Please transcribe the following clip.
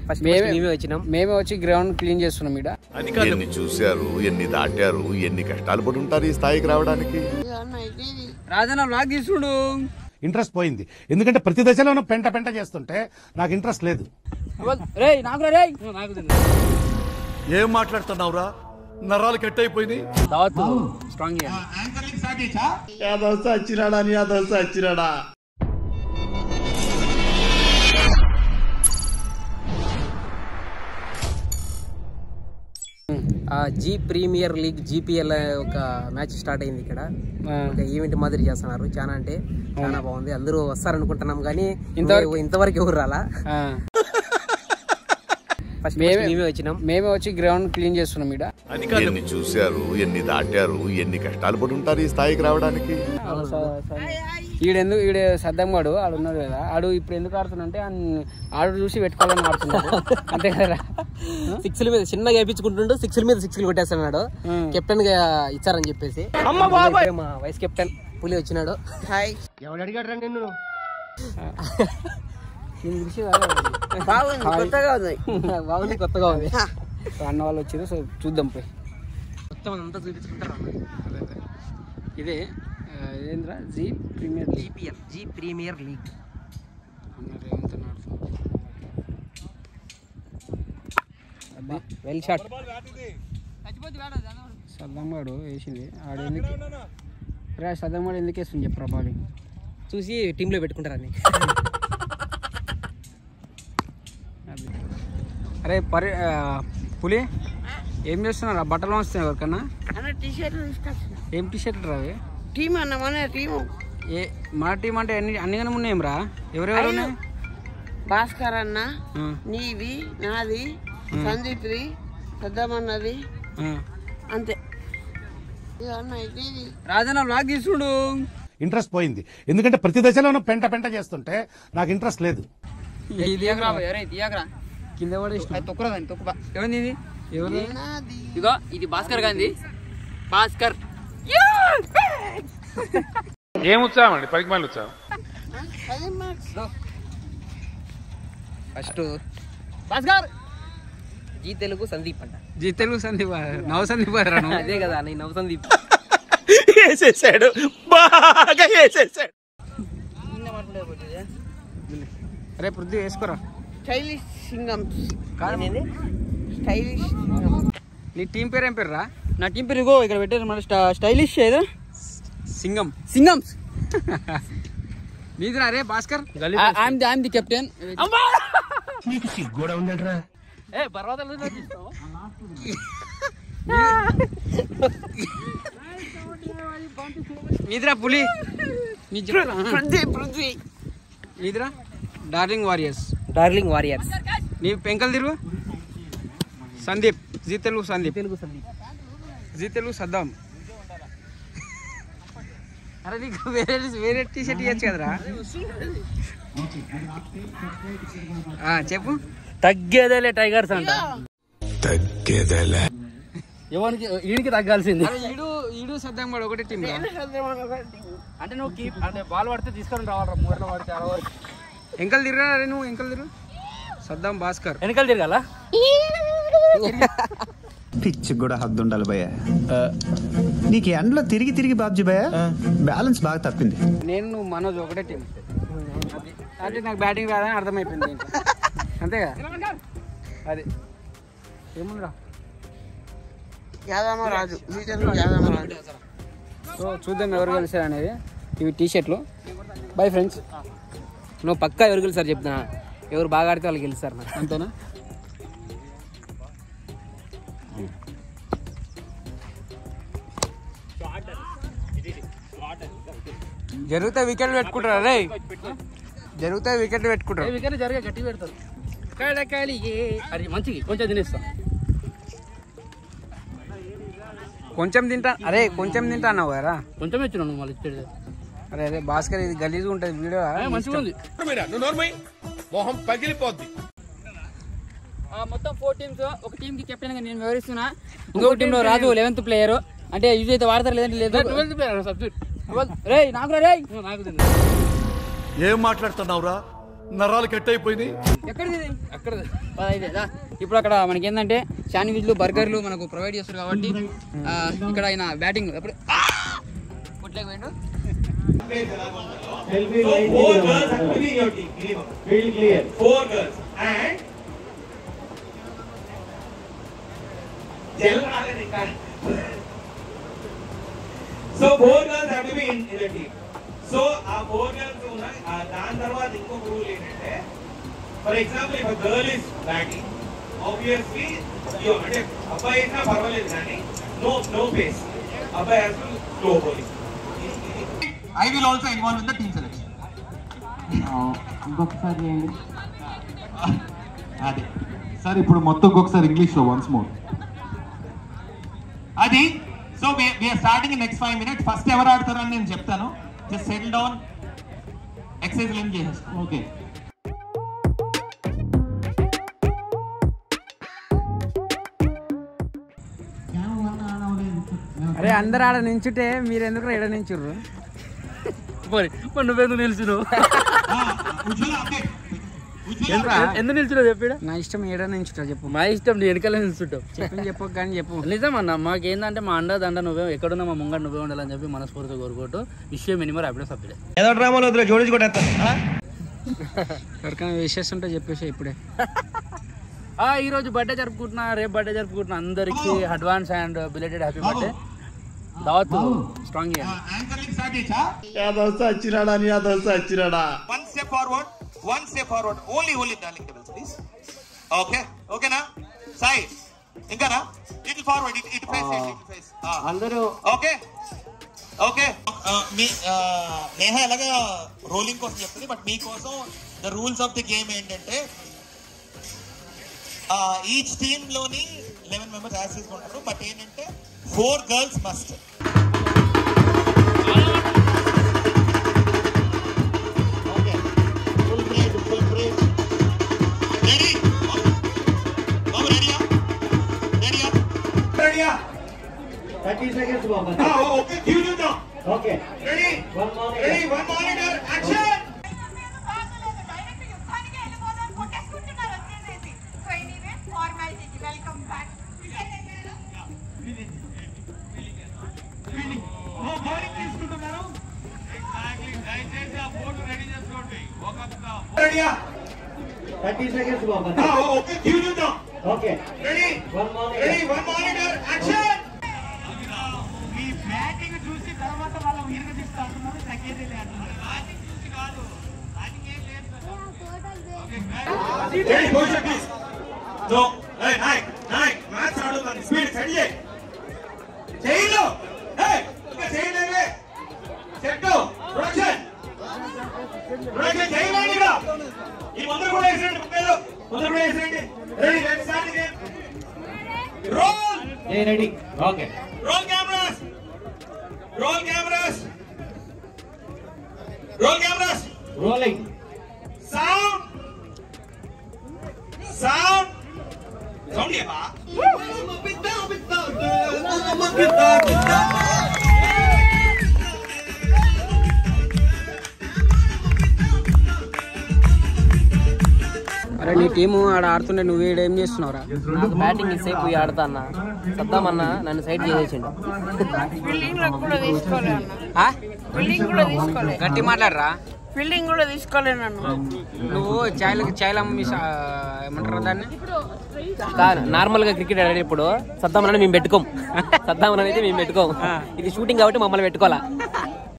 First మేమే మేమే వచ్చినాం మేమే వచ్చి గ్రౌండ్ క్లీన్ చేస్తున్నాం ఇక్కడ ఎన్ని చూశారు ఎన్ని దాటారు ఎన్ని కష్టాలు పడి ఉంటారు ఈ స్థాయికి రావడానికి రాజన్న బ్లాగ్ తీసుడు ఇంట్రెస్ట్ పోయింది ఎందుకంటే ప్రతి దశలోనూ పెంట పెంట చేస్తుంటే నాకు ఇంట్రెస్ట్ లేదు రే నాకు రే ఏం మాట్లాడుతున్నావురా నరాలు కట్ అయిపోయినాయి దావత్ స్ట్రాంగ్ వచ్చినాడా నీ అదొస్తే వచ్చినాడా ఆ జీ ప్రీమియర్ లీగ్ జీపీఎల్ ఒక మ్యాచ్ స్టార్ట్ అయింది ఇక్కడ ఒక ఈవెంట్ మాదిరి చేస్తున్నారు చాలా అంటే చాలా బాగుంది అందరూ వస్తారనుకుంటున్నాం కానీ ఇంతవరకు- ఇంతవరకు ఎవరు రాలా ఫస్ట్ మేమే- మేమే వచ్చినాం మేమే వచ్చి గ్రౌండ్ క్లీన్ చేస్తున్నాం ఇక్కడ ఎన్ని చూశారు ఎన్ని దాటారు ఎన్ని కష్టాలు పడి ఉంటారు ఈ స్థాయికి రావడానికి ఈడెందుకు ఈడ సద్దం వాడు ఆడు ఉన్నాడు కదా ఆడు ఇప్పుడు ఎందుకు ఆడుతున్నా ఆడు చూసి పెట్టుకోవాలని ఆడుతున్నాడు అంతే కదా సిక్స్ మీద చిన్నగా వేయించుకుంటుండు సిక్స్ మీద సిక్స్ కొట్టేస్తున్నాడు కెప్టెన్ గా ఇచ్చారని చెప్పేసి ఇప్పుడే మా వైస్ కెప్టెన్ పులి వచ్చినాడు దీని గురించి బాగుంది కొత్తగా ఉంది బాగుంది కొత్తగా ఉంది సో అన్న వాళ్ళు వచ్చారు సో చూద్దాం పోయి మొత్తం అంతా చూపించుకుంటారు ఇదే ఆ, ఇదేంద్రా Zee premier league ZPL Zee premier league అన్న రేవంత్ అని ఆడుతుంది వెల్ షాట్ సద్దం వాడు వేసింది ఆడు ఎందుకు రే సద్దం వాడు ఎందుకు వేస్తుంది చెప్పరా బాడీ చూసి టీంలో పెట్టుకుంటారని అది అరే పరి ఆ, పులి ఏం చేస్తున్నారు బట్టలు వస్తాయి ఎవరికన్నా అన్న టీ షర్ట్లు తీసుకొచ్చిన ఏం టీ షర్ట్ రావి టీం అన్న మన టీము ఏ మన టీం అంటే అన్ని అన్నిగానే ఉన్నాయేం రా ఎవరెవరు ఉన్నాయి భాస్కర్ అన్న ఆ, నీది నాది సందీప్ది పెద్దమన్నది ఆ. అంతే ఇక అన్న ఇది రాజన్న బ్లాగ్ తీసుడు ఇంట్రెస్ట్ పోయింది ఎందుకంటే ప్రతి దశలోనూ పెంట పెంట చేస్తుంటే నాకు ఇంట్రెస్ట్ లేదు కింద పడేసిన తొక్కురా దాన్ని తొక్కుపా ఎవరిది ఇది ఎవరిది నాది ఇగో ఇది భాస్కర్ గాంధీ భాస్కర్ ఏం ఉత్సాహం అండి పనికి మళ్ళీ ఉత్సాహం పది marks first Bhaskar Zee Telugu Sandeep అంట జీ తెలుగు సందీప్ నవ సందీప్ రాను అదే కదా నేను నవ్వు సందీప్ వేసేసాడు బాగా వేసేసాడు అరే పృథ్వీ వేసుకోరా స్టైలిష్ సింగం కాదు స్టైలిష్ సింగం నీ టీం పేరు ఏం పేరు రా నా టీం పేరు ఇగో ఇక్కడ పెట్టారు మన స్టా- స్టైలిష్ ఏదో సింగం సింగమ్స్ నీదిరా రే Bhaskar I'm the I'm the captain ఏ పర్వతాలు నీదిరా పులి నీ చెప్తా పృథ్వీ పృథ్వీ నీదిరా డార్లింగ్ వారియర్స్ డార్లింగ్ వారియర్స్ నీ పెంకల్ తిరుగు సందీప్ జీ తెలుగు సందీప్ తెలుగు సందీప్ జీ తెలుగు సద్దాం అరే నీకు వేరే వేరే టీ షర్ట్ ఇవ్వచ్చు కదరా ఆ, చెప్పు తగ్గేదేలే టైగర్స్ అంట ఎవరికి ఈడికి తగ్గాల్సింది అరే ఈడు ఈడు సద్దాం వాడు ఒకటే టీం రా అంటే నువ్వు కీప్ అంటే బాల్ పడితే తీసుకొని రావాలి మూరలో పడితే అరవై ఎంకల్ తిరగా అరే నువ్వు ఎంకల్ తిరుగు సద్దాం భాస్కర్ వెనకాల తిరగాల పిచ్చి కూడా హద్దు ఉండాలి భయ్య నీకు ఎండలో తిరిగి తిరిగి బాబ్జీ భయ్య బ్యాలెన్స్ బాగా తప్పింది నేను నువ్వు మనోజ్ ఒకటే టీం అది అంటే నాకు బ్యాటింగ్ రాదని అర్థమైపోయింది దీంట్లో. అంతేగా అది ఏముందిరా యాదమ్మ రాజు జీతలు యాదమ్మ రాజు సో చూద్దాం ఎవరు గెలిచారు అనేది ఇవి టీ షర్ట్లు బై ఫ్రెండ్స్ నువ్వు పక్కా ఎవరు గెలుస్తారు చెప్తున్నా ఎవరు బాగా ఆడితే వాళ్ళు గెలుస్తారు నాకు అంతేనా జరిగితే వికెట్ పెట్టుకుంటారా రే జరిగితే వికెట్ పెట్టుకుంటారు వికెట్ జరిగే గట్టి పెడతారు అది మంచిది కొంచెం తినేస్తాం కొంచెం తింటా అరే కొంచెం తింటా అన్నావు కదా కొంచెం ఇచ్చిన నువ్వు మళ్ళీ ఇచ్చేది అరే అరే భాస్కర్ ఇది గలీజ్గా ఉంటుంది వీడియో మంచిగా ఉంది నువ్వు నోర్మై మొహం పగిలిపోద్ది మొత్తం ఫోర్ టీమ్స్ ఒక టీమ్ కి కెప్టెన్ గా నేను వివరిస్తున్నా ఇంకొక టీమ్ లో రాజు లెవెన్త్ ప్లేయర్ అంటే యూజ్ అయితే వాడతారు లేదంటే లేదు ట్వెల్త్ ప్లేయర్ సబ్జెక్ట్ రే నాకు రే నాకు ఏం మాట్లాడుతున్నావురా నరాలు కట్ అయిపోయినాయి ఎక్కడిది అక్కడ పదైదు దా. ఇప్పుడు అక్కడ మనకి ఏంటంటే శాండ్విచ్లు బర్గర్లు మనకు ప్రొవైడ్ చేస్తారు కాబట్టి ఆ, ఇక్కడ ఆయన బ్యాటింగ్ ఎప్పుడు కొట్లేక పోయిండు four girls have to be in your team minimum. Very clear. Four girls and Jell agadi ka. So four girls have to be in, in the team. So ఆ four girls ఉన్నాయి ఆ దాని తర్వాత ఇంకొక rule ఏంటంటే for example if girl is batting obviously అంటే అబ్బాయి అయినా పర్వాలేదు కానీ నో నో పేస్ అబ్బాయి has to slow bowling I will also involve in the team selection ఇంకొకసారి చేయండి అది సార్ ఇప్పుడు మొత్తం ఇంకొకసారి ఇంగ్లీష్ లో వన్స్ మోర్ అది so we are starting next five minutes first ఎవరు ఆడతారని నేను చెప్తాను జస్ట్ సెటిల్ డౌన్ ఎక్సైజ్ ఏం చేసేస్తాం ఓకే అరే అందరు ఆడ నించుంటే మీరు ఎందుకు ఈడ నించుర్రు మరి మరి నువ్వెందుకు నిల్చున్నావు ఎందుకు నిల్చున్నావు చెప్పాడు నా ఇష్టం ఏడ నించుంటా చెప్పు మా ఇష్టం నీ వెనకాల నిల్చుంటావు చెప్పని చెప్పకు కానీ చెప్పు నిజమన్నా మాకేందంటే మా అండ దండ నువ్వే ఎక్కడున్నా మా ముంగడు నువ్వే ఉండాలని చెప్పి మనస్ఫూర్తిగా కోరుకుంటూ విషయం మినిమర్ అప్పుడే సభ్యుడే ఏదో డ్రామాలో వద్దులే జోడించి కూడా ఎవరికైనా విషెస్ ఉంటే చెప్పేసి ఇప్పుడే ఆ ఈ రోజు బర్త్డే జరుపుకుంటున్నా రేపు బర్త్డే జరుపుకుంటున్నా అందరికి advance and belated happy birthday దావత్ స్ట్రాంగ్ యాంకర్లింగ్ స్టార్ట్ చేసా యాదవ్ వచ్చిరాడా నీ యాదవ్ వచ్చిరాడా one step forward one step forward only only darling tables please okay ఓకేనా సాయి ఇంకానా it forward it it face it face అందరూ ఓకే ఓకే మీ నేహ ఎలాగా రోలింగ్ కోసం చెప్తుంది బట్ మీకోసం the rules of the game ఏంటంటే ఈచ్ టీమ్ లోని లెవెన్ మెంబర్స్ యాడ్ చేసుకుంటారు బట్ ఏంటంటే four girls must okay full break full break ready బాబు రెడీయా రెడీయా రెడీయా 30 seconds బాబా ఓకే క్యూ చూద్దాం okay ready one monitor ready one monitor action రెడీయా 30 seconds బాబా ఓకే క్యూ చూద్దాం okay ready one monitor ready one monitor action మీ బ్యాటింగ్ చూసి తర్వాత వాళ్ళ వీరుగా తీస్తా అంటున్నారు తగ్గేది లేదు బ్యాటింగ్ చూసి కాదు బ్యాటింగ్ ఏం లేదు రెడీ కోచ్ ప్లీజ్ నో ఏ నాయక్ నాయక్ మ్యాచ్ ఆడుతుంది స్పీడ్ సెట్ చేయి చేయిలో ఏ ఇంకా చేయలేవే సెట్ ప్రొడక్షన్ ప్రొడక్షన్ చేయలేండి ఇక్కడ ఈ ముందర కూడా వేసేయండి ముప్పైలో ముందర కూడా వేసేయండి ready let's start again roll ఏ ready okay roll cameras roll cameras roll cameras rolling sound sound sound ఏమా అరే నీ టీము ఆడ ఆడుతుండే నువ్వు ఈడ ఏం చేస్తున్నావురా నాకు బ్యాటింగ్ సేపు ఆడతా అన్న సద్దామన్న నన్ను సైడ్ చేసేసిండు ఫీల్డింగ్ లో కూడా తీసుకోలే అన్న ఆ? ఫీల్డింగ్ కూడా తీసుకోలే గట్టి మాట్లాడరా ఫీల్డింగ్ కూడా తీసుకోలే నన్ను నువ్వు చాయలకి చాయలు అమ్మి సా- ఏమంటారు దాన్ని నార్మల్ గా క్రికెట్ ఆడేటప్పుడు సద్దామని మేము పెట్టుకోం సద్దామని అయితే మేము పెట్టుకోం ఇది షూటింగ్ కాబట్టి మమ్మల్ని పెట్టుకోవాలా